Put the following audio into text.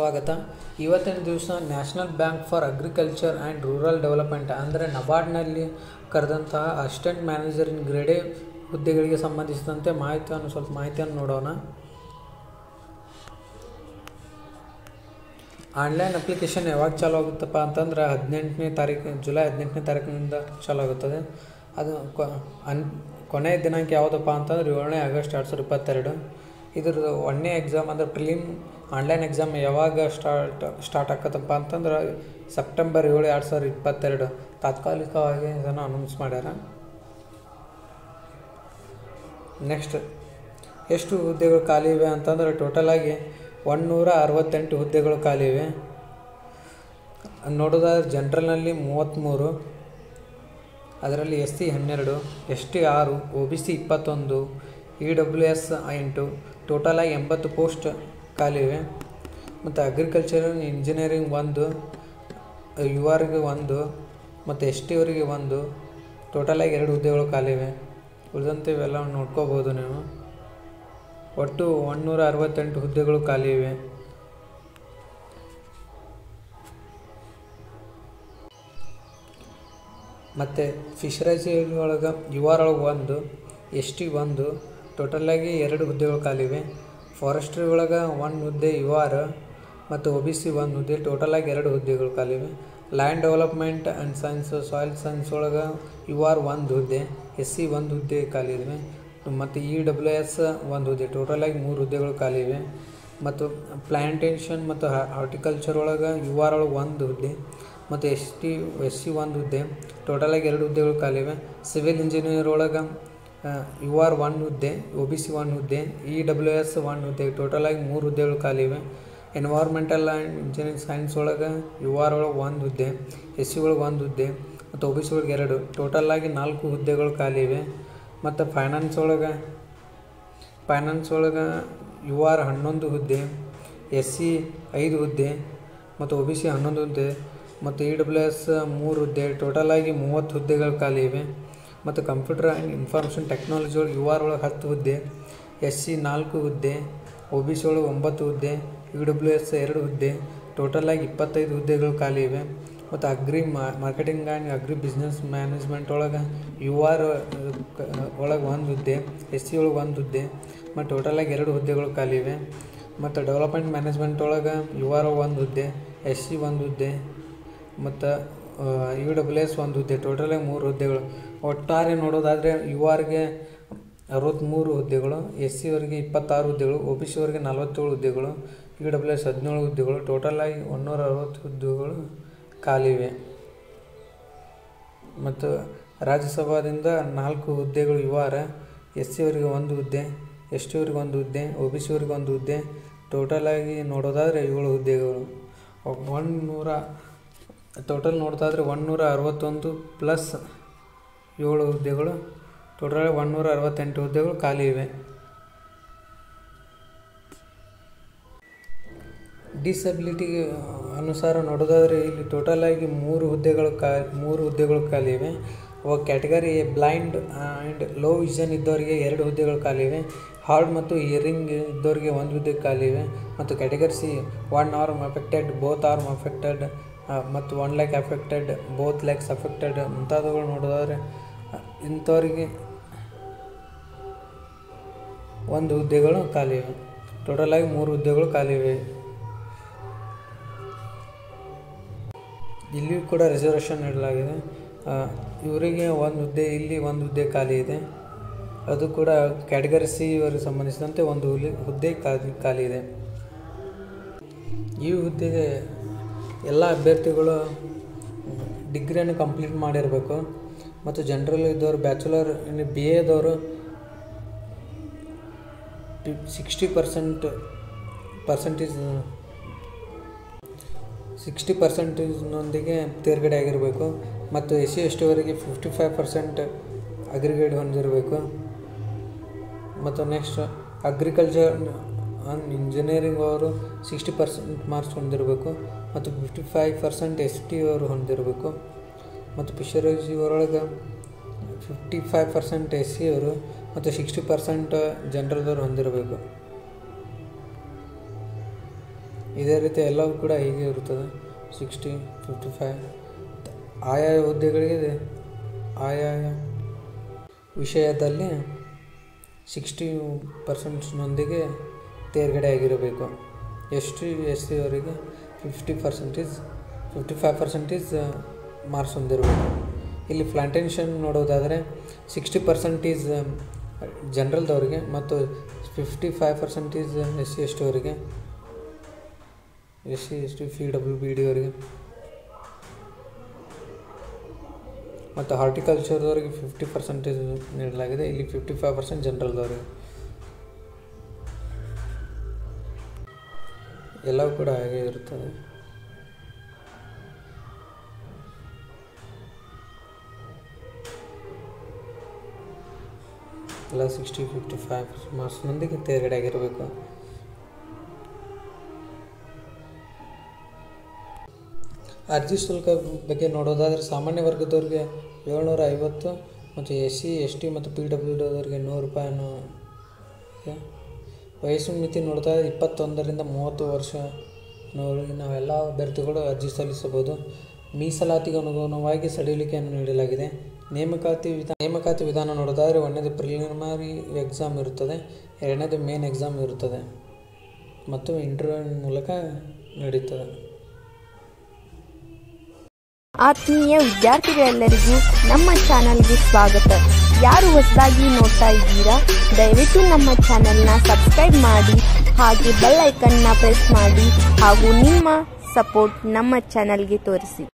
ಸ್ವಾಗತ ಇವತ್ತಿನ ದಿವಸ national bank for agriculture and rural development ಅಂದರೆ ನಬಾರ್ಡ್ನಲ್ಲಿ ಕರೆದಂತಹ ಅಸಿಸ್ಟೆಂಟ್ ಮ್ಯಾನೇಜರ್ ಇನ್ ಗ್ರೇಡೆ ಹುದ್ದೆಗಳಿಗೆ ಸಂಬಂಧಿಸಿದಂತೆ ಮಾಹಿತಿಯನ್ನು ಸ್ವಲ್ಪ ಮಾಹಿತಿಯನ್ನು ನೋಡೋಣ ಆನ್ಲೈನ್ ಅಪ್ಲಿಕೇಶನ್ ಯಾವಾಗ ಚಾಲು ಆಗುತ್ತಪ್ಪ ಅಂತಂದ್ರೆ ಹದಿನೆಂಟನೇ ತಾರೀಕು ಜುಲೈ ಹದಿನೆಂಟನೇ ತಾರೀಕಿನಿಂದ ಚಾಲು ಆಗುತ್ತದೆ ಅದು ಕೊ ಅನ್ ಕೊನೆಯ ದಿನಾಂಕ ಯಾವುದಪ್ಪ ಅಂತಂದ್ರೆ ಏಳನೇ ಆಗಸ್ಟ್ ಎರಡು ಸಾವಿರದ ಇಪ್ಪತ್ತೆರಡು ಇದ್ರದ್ದು ಒಂದನೇ ಎಕ್ಸಾಮ್ ಅಂದ್ರೆ ಪ್ರಿಲಿಮ್ ಆನ್ಲೈನ್ ಎಕ್ಸಾಮ್ ಯಾವಾಗ ಸ್ಟಾರ್ಟ್ ಸ್ಟಾರ್ಟ್ ಆಕತ್ತಪ್ಪ ಅಂತಂದ್ರೆ ಸೆಪ್ಟೆಂಬರ್ ಏಳು ಎರಡು ಸಾವಿರದ ಇಪ್ಪತ್ತೆರಡು ತಾತ್ಕಾಲಿಕವಾಗಿ ಇದನ್ನು ಅನೌನ್ಸ್ ಮಾಡ್ಯಾರ ನೆಕ್ಸ್ಟ್ ಎಷ್ಟು ಹುದ್ದೆಗಳು ಖಾಲಿ ಇವೆ ಅಂತಂದ್ರೆ ಟೋಟಲಾಗಿ ಒಂದುನೂರ ಅರವತ್ತೆಂಟು ಹುದ್ದೆಗಳು ಖಾಲಿ ಇವೆ ನೋಡೋದಾದ್ರೆ ಜನ್ರಲ್ನಲ್ಲಿ ಮೂವತ್ತ್ಮೂರು ಅದರಲ್ಲಿ ಎಸ್ ಸಿ ಹನ್ನೆರಡು ಎಸ್ ಟಿ ಆರು ಒ ಬಿ ಸಿ ಇಪ್ಪತ್ತೊಂದು ಇ ಡಬ್ಲ್ಯೂ ಎಸ್ ಎಂಟು ಟೋಟಲಾಗಿ ಎಂಬತ್ತು ಪೋಸ್ಟ್ ಖಾಲಿ ಇವೆ ಮತ್ತು ಅಗ್ರಿಕಲ್ಚರ್ ಇಂಜಿನಿಯರಿಂಗ್ ಒಂದು ಯು ಆರ್ಗೆ ಒಂದು ಮತ್ತು ಎಸ್ ಟಿ ಅವರಿಗೆ ಒಂದು ಟೋಟಲಾಗಿ ಎರಡು ಹುದ್ದೆಗಳು ಖಾಲಿ ಇವೆ ಉಳಿದಂತೆ ಇವೆಲ್ಲ ನೋಡ್ಕೋಬೋದು ನೀವು ಒಟ್ಟು ಒಂದುನೂರ ಅರವತ್ತೆಂಟು ಹುದ್ದೆಗಳು ಖಾಲಿ ಇವೆ ಮತ್ತು ಫಿಶರೈಸಿ ಒಳಗೆ ಯು ಆರ್ ಒಳಗೆ ಒಂದು ಎಸ್ ಟಿ ಒಂದು ಟೋಟಲಾಗಿ ಎರಡು ಹುದ್ದೆಗಳು ಖಾಲಿವೆ ಫಾರೆಸ್ಟ್ರಿ ಒಳಗೆ ಒಂದು ಹುದ್ದೆ ಯು ಆರ್ ಮತ್ತು ಒ ಬಿ ಸಿ ಒಂದು ಹುದ್ದೆ ಟೋಟಲಾಗಿ ಎರಡು ಹುದ್ದೆಗಳು ಖಾಲಿವೆ land development and science soil science ಒಳಗೆ ಯು ಆರ್ ಒಂದು ಹುದ್ದೆ ಎಸ್ ಸಿ ಒಂದು ಹುದ್ದೆ ಖಾಲಿ ಇವೆ ಮತ್ತು ಇ ಡಬ್ಲ್ಯೂ ಎಸ್ ಒಂದು ಹುದ್ದೆ ಟೋಟಲಾಗಿ ಮೂರು ಹುದ್ದೆಗಳು ಖಾಲಿ ಇವೆ ಮತ್ತು ಪ್ಲ್ಯಾಂಟೇಷನ್ ಮತ್ತು ಹಾರ್ಟಿಕಲ್ಚರ್ ಒಳಗೆ ಯು ಆರ್ ಒಳಗೆ ಒಂದು ಹುದ್ದೆ ಮತ್ತು ಎಸ್ ಟಿ ಎಸ್ ಸಿ ಒಂದು ಹುದ್ದೆ ಟೋಟಲಾಗಿ ಎರಡು ಹುದ್ದೆಗಳು ಖಾಲಿ ಇವೆ ಸಿವಿಲ್ ಇಂಜಿನಿಯರ್ ಒಳಗೆ ಯು ಆರ್ ಒನ್ ಹುದ್ದೆ ಒ ಬಿ ಸಿ ಒನ್ ಹುದ್ದೆ ಇ ಡಬ್ಲ್ಯೂ ಎಸ್ ಒನ್ ಹುದ್ದೆ ಟೋಟಲಾಗಿ ಮೂರು ಹುದ್ದೆಗಳು ಖಾಲಿ ಇವೆ ಎನ್ವೈರ್ಮೆಂಟಲ್ ಆ್ಯಂಡ್ ಇಂಜಿನಿಯರಿಂಗ್ ಸೈನ್ಸ್ ಒಳಗೆ ಯು ಆರ್ ಒಳಗೆ ಒಂದು ಹುದ್ದೆ ಎಸ್ ಸಿ ಒಳಗೆ ಒಂದು ಹುದ್ದೆ ಮತ್ತು ಒ ಬಿ ಸಿ ಒಳಗೆ ಎರಡು ಟೋಟಲಾಗಿ ನಾಲ್ಕು ಹುದ್ದೆಗಳು ಖಾಲಿ ಇವೆ ಮತ್ತು ಫೈನಾನ್ಸ್ ಒಳಗೆ ಫೈನಾನ್ಸ್ ಒಳಗೆ ಯು ಆರ್ ಹನ್ನೊಂದು ಹುದ್ದೆ ಎಸ್ ಸಿ ಐದು ಹುದ್ದೆ ಮತ್ತು ಒ ಬಿ ಸಿ ಹನ್ನೊಂದು ಹುದ್ದೆ ಮತ್ತು ಇ ಡಬ್ಲ್ಯೂ ಎಸ್ ಮೂರು ಹುದ್ದೆ ಟೋಟಲಾಗಿ ಮೂವತ್ತು ಹುದ್ದೆಗಳು ಖಾಲಿ ಇವೆ ಮತ್ತು ಕಂಪ್ಯೂಟರ್ ಆ್ಯಂಡ್ ಇನ್ಫಾರ್ಮೇಷನ್ ಟೆಕ್ನಾಲಜಿ ಒಳಗೆ ಯು ಆರ್ ಒಳಗೆ ಹತ್ತು ಹುದ್ದೆ ಎಸ್ ಸಿ ನಾಲ್ಕು ಹುದ್ದೆ ಒ ಬಿ ಸಿ ಒಳಗೆ ಒಂಬತ್ತು ಹುದ್ದೆ ಯು ಡಬ್ಲ್ಯೂ ಎಸ್ ಎರಡು ಹುದ್ದೆ ಟೋಟಲಾಗಿ ಇಪ್ಪತ್ತೈದು ಹುದ್ದೆಗಳು ಖಾಲಿ ಇವೆ ಮತ್ತು agri marketing and agri business management ಒಳಗೆ ಯು ಆರ್ ಒಳಗೆ ಒಂದು ಹುದ್ದೆ ಎಸ್ ಸಿ ಒಳಗೆ ಒಂದು ಹುದ್ದೆ ಮತ್ತು ಟೋಟಲಾಗಿ ಎರಡು ಹುದ್ದೆಗಳು ಖಾಲಿ ಇವೆ ಮತ್ತು ಡೆವಲಪ್ಮೆಂಟ್ ಮ್ಯಾನೇಜ್ಮೆಂಟ್ ಒಳಗೆ ಯು ಆರ್ ಒಂದು ಹುದ್ದೆ ಎಸ್ ಸಿ ಒಂದು ಹುದ್ದೆ ಮತ್ತು ಯು ಡಬ್ಲ್ಯೂ ಎಸ್ ಒಂದು ಹುದ್ದೆ ಟೋಟಲಾಗಿ ಮೂರು ಹುದ್ದೆಗಳು ಒಟ್ಟಾರೆ ನೋಡೋದಾದರೆ ಯು ಆರ್ಗೆ ಅರವತ್ತ್ಮೂರು ಹುದ್ದೆಗಳು ಎಸ್ ಸಿ ಅವರಿಗೆ ಇಪ್ಪತ್ತಾರು ಹುದ್ದೆಗಳು ಒ ಬಿ ಸಿ ಅವರಿಗೆ ನಲವತ್ತೇಳು ಹುದ್ದೆಗಳು ಯು ಡಬ್ಲ್ಯೂ ಎಸ್ ಹದಿನೇಳು ಹುದ್ದೆಗಳು ಟೋಟಲಾಗಿ ಒಂದುನೂರ ಅರವತ್ತು ಹುದ್ದೆಗಳು ಖಾಲಿ ಇವೆ ಮತ್ತು ರಾಜ್ಯಸಭಾದಿಂದ ನಾಲ್ಕು ಹುದ್ದೆಗಳು ಯು ಆರ್ ಎಸ್ ಸಿ ಅವರಿಗೆ ಒಂದು ಹುದ್ದೆ ಎಸ್ ಟಿ ಅವ್ರಿಗೆ ಒಂದು ಹುದ್ದೆ ಒ ಬಿ ಸಿ ಅವ್ರಿಗೆ ಒಂದು ಹುದ್ದೆ ಟೋಟಲಾಗಿ ನೋಡೋದಾದರೆ ಏಳು ಹುದ್ದೆಗಳು ಒಂದು ನೂರ ಟೋಟಲ್ ನೋಡೋದಾದರೆ ಒಂದುನೂರ ಅರವತ್ತೊಂದು ಪ್ಲಸ್ ಏಳು ಹುದ್ದೆಗಳು ಟೋಟಲ್ ಒಂದುನೂರ ಅರವತ್ತೆಂಟು ಹುದ್ದೆಗಳು ಖಾಲಿ ಇವೆ ಡಿಸಬಿಲಿಟಿಗೆ ಅನುಸಾರ ನೋಡೋದಾದರೆ ಇಲ್ಲಿ ಟೋಟಲಾಗಿ ಮೂರು ಹುದ್ದೆಗಳು ಕಾ ಮೂರು ಹುದ್ದೆಗಳು ಖಾಲಿ ಇವೆ ಅವು category blind and low vision ಇದ್ದವರಿಗೆ ಎರಡು ಹುದ್ದೆಗಳು ಖಾಲಿ ಇವೆ ಹಾರ್ಡ್ ಮತ್ತು ಇಯರಿಂಗ್ ಇದ್ದವರಿಗೆ ಒಂದು ಹುದ್ದೆ ಖಾಲಿ ಇವೆ ಮತ್ತು category C one arm affected both arm affected ಮತ್ತು one leg affected both legs affected ಮುಂತಾದವುಗಳು ನೋಡೋದಾದರೆ ಇಂಥವರಿಗೆ ಒಂದು ಹುದ್ದೆಗಳು ಖಾಲಿ ಇವೆ ಟೋಟಲಾಗಿ ಮೂರು ಹುದ್ದೆಗಳು ಖಾಲಿ ಇವೆ ಇಲ್ಲಿಯೂ ಕೂಡ ರಿಸರ್ವೇಷನ್ ನೀಡಲಾಗಿದೆ ಇವರಿಗೆ ಒಂದು ಹುದ್ದೆ ಇಲ್ಲಿ ಒಂದು ಹುದ್ದೆ ಖಾಲಿ ಇದೆ ಅದು ಕೂಡ ಕ್ಯಾಟಗರಿ ಸಿ ಇವರಿಗೆ ಸಂಬಂಧಿಸಿದಂತೆ ಒಂದು ಹುಲಿ ಹುದ್ದೆ ಖಾಲಿ ಖಾಲಿ ಇದೆ ಈ ಹುದ್ದೆಗೆ ಎಲ್ಲ ಅಭ್ಯರ್ಥಿಗಳು ಡಿಗ್ರಿಯನ್ನು ಕಂಪ್ಲೀಟ್ ಮಾಡಿರಬೇಕು ಮತ್ತು ಜನರಲ್ ಇದ್ದವರು ಬ್ಯಾಚುಲರ್ ಬಿ ಎದವರು ಸಿಕ್ಸ್ಟಿ ಪರ್ಸೆಂಟ್ ಪರ್ಸೆಂಟೇಜ್ ಸಿಕ್ಸ್ಟಿ ಪರ್ಸೆಂಟೇಜ್ನೊಂದಿಗೆ ತೇರ್ಗಡೆ ಆಗಿರಬೇಕು ಮತ್ತು ಎಸ್ ಸಿ ಎಸ್ ಟಿವರೆಗೆ ಫಿಫ್ಟಿ ಫೈವ್ ಪರ್ಸೆಂಟ್ ಅಗ್ರಿಗೇಟ್ ಹೊಂದಿರಬೇಕು ಮತ್ತು ನೆಕ್ಸ್ಟ್ ಅಗ್ರಿಕಲ್ಚರ್ ಆ್ಯಂಡ್ ಇಂಜಿನಿಯರಿಂಗ್ ಅವರು ಸಿಕ್ಸ್ಟಿ ಪರ್ಸೆಂಟ್ ಮಾರ್ಕ್ಸ್ ಹೊಂದಿರಬೇಕು ಮತ್ತು fifty five percent S T ಅವರು ಹೊಂದಿರಬೇಕು ಮತ್ತು ಫಿಶರೀಸ್ ಒಳಗೆ fifty five percent S C ಅವರು ಮತ್ತು ಸಿಕ್ಸ್ಟಿ ಪರ್ಸೆಂಟ್ ಜನರದವ್ರು ಹೊಂದಿರಬೇಕು ಇದೇ ರೀತಿ ಎಲ್ಲವೂ ಕೂಡ ಹೀಗೆ ಇರುತ್ತದೆ ಸಿಕ್ಸ್ಟಿ ಫಿಫ್ಟಿ ಫೈವ್ ಆಯಾಯ ಹುದ್ದೆಗಳಿಗೆ ಆಯಾಯ ವಿಷಯದಲ್ಲಿ ಸಿಕ್ಸ್ಟಿ ಪರ್ಸೆಂಟ್ನೊಂದಿಗೆ ತೇರ್ಗಡೆ ಆಗಿರಬೇಕು ಎಸ್ ಟಿ ಎಸ್ ಸಿ ಅವರಿಗೆ fifty percentage fifty five percentage marks ಹೊಂದಿರಬೇಕು ಇಲ್ಲಿ ಪ್ಲಾಂಟೇಷನ್ ನೋಡೋದಾದರೆ ಸಿಕ್ಸ್ಟಿ ಪರ್ಸೆಂಟೇಜ್ ಜನರಲ್ದವರಿಗೆ ಮತ್ತು fifty five percentage S C S T ಅವರಿಗೆ S C S T P W B D ಅವರಿಗೆ ಮತ್ತು ಹಾರ್ಟಿಕಲ್ಚರ್ದವರಿಗೆ ಫಿಫ್ಟಿ ಪರ್ಸೆಂಟೇಜ್ ನೀಡಲಾಗಿದೆ ಇಲ್ಲಿ ಫಿಫ್ಟಿ ಫೈವ್ ಪರ್ಸೆಂಟ್ ಜನರಲ್ದವರಿಗೆ ಎಲ್ಲವೂ ಕೂಡ ಹಾಗೆ ಇರುತ್ತದೆ ಎಲ್ಲ ಸಿಕ್ಸ್ಟಿ ಫಿಫ್ಟಿ ಫೈವ್ ಮಾರ್ಕ್ಸ್ನೊಂದಿಗೆ ತೇರ್ಗಡೆ ಆಗಿರಬೇಕು ಅರ್ಜಿ ಶುಲ್ಕ ಬಗ್ಗೆ ನೋಡೋದಾದರೆ ಸಾಮಾನ್ಯ ವರ್ಗದವ್ರಿಗೆ ಏಳ್ನೂರ ಐವತ್ತು ಮತ್ತು ಎಸ್ ಸಿ ಎಸ್ ಟಿ ಮತ್ತು ಪಿ ಡಬ್ಲ್ಯೂ ಡಿದವ್ರಿಗೆ ನೂರು ರೂಪಾಯಿನೂ ಇದೆ ವಯಸ್ಸು ಮಿತಿ ನೋಡ್ತಾ ಇಪ್ಪತ್ತೊಂದರಿಂದ ಮೂವತ್ತು ವರ್ಷ ನೋಡಿ ನಾವೆಲ್ಲ ಅಭ್ಯರ್ಥಿಗಳು ಅರ್ಜಿ ಸಲ್ಲಿಸಬಹುದು ಮೀಸಲಾತಿಗೆ ಅನುಗುಣವಾಗಿ ಸಡಿಲಿಕೆಯನ್ನು ನೀಡಲಾಗಿದೆ ನೇಮಕಾತಿ ವಿಧಾನ ನೇಮಕಾತಿ ವಿಧಾನ ನೋಡೋದಾದರೆ ಒಂದನೇದು ಪ್ರಿಲಿಮಿನರಿ ಎಕ್ಸಾಮ್ ಇರುತ್ತದೆ ಎರಡನೇದು ಮೇನ್ ಎಕ್ಸಾಮ್ ಇರುತ್ತದೆ ಮತ್ತು ಇಂಟರ್ವ್ಯೂ ಮೂಲಕ ನಡೀತದೆ ಆತ್ಮೀಯ ವಿದ್ಯಾರ್ಥಿಗಳೆಲ್ಲರಿಗೂ ನಮ್ಮ ಚಾನಲ್ಗೆ ಸ್ವಾಗತ ಯಾರು ಹೊಸದಾಗಿ ನೋಡ್ತಾ ಇದ್ದೀರಾ ದಯವಿಟ್ಟು ನಮ್ಮ ಚಾನಲ್ನ ಸಬ್ಸ್ಕ್ರೈಬ್ ಮಾಡಿ ಹಾಗೆ ಬೆಲ್ ಐಕನ್ನ ಪ್ರೆಸ್ ಮಾಡಿ ಹಾಗೂ ನಿಮ್ಮ ಸಪೋರ್ಟ್ ನಮ್ಮ ಚಾನಲ್ಗೆ ತೋರಿಸಿ